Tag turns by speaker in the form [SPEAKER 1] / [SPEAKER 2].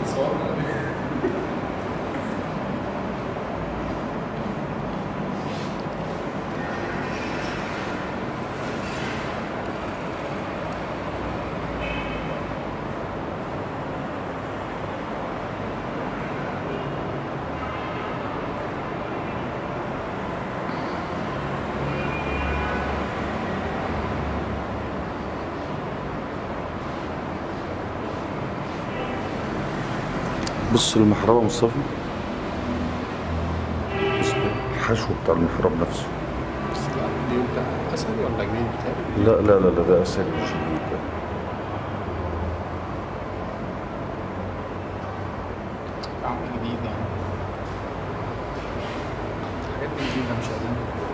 [SPEAKER 1] بتصور
[SPEAKER 2] بص المحراب يا مصطفى بص
[SPEAKER 3] الحشو بتاع المحراب نفسه
[SPEAKER 1] بس لا دي بتاع اسهل ولا جديد بتاعي
[SPEAKER 2] لا لا لا لا ده اسهل مش جديد ده
[SPEAKER 1] عمل جديد يعني الحاجات دي جديدة مش قديمة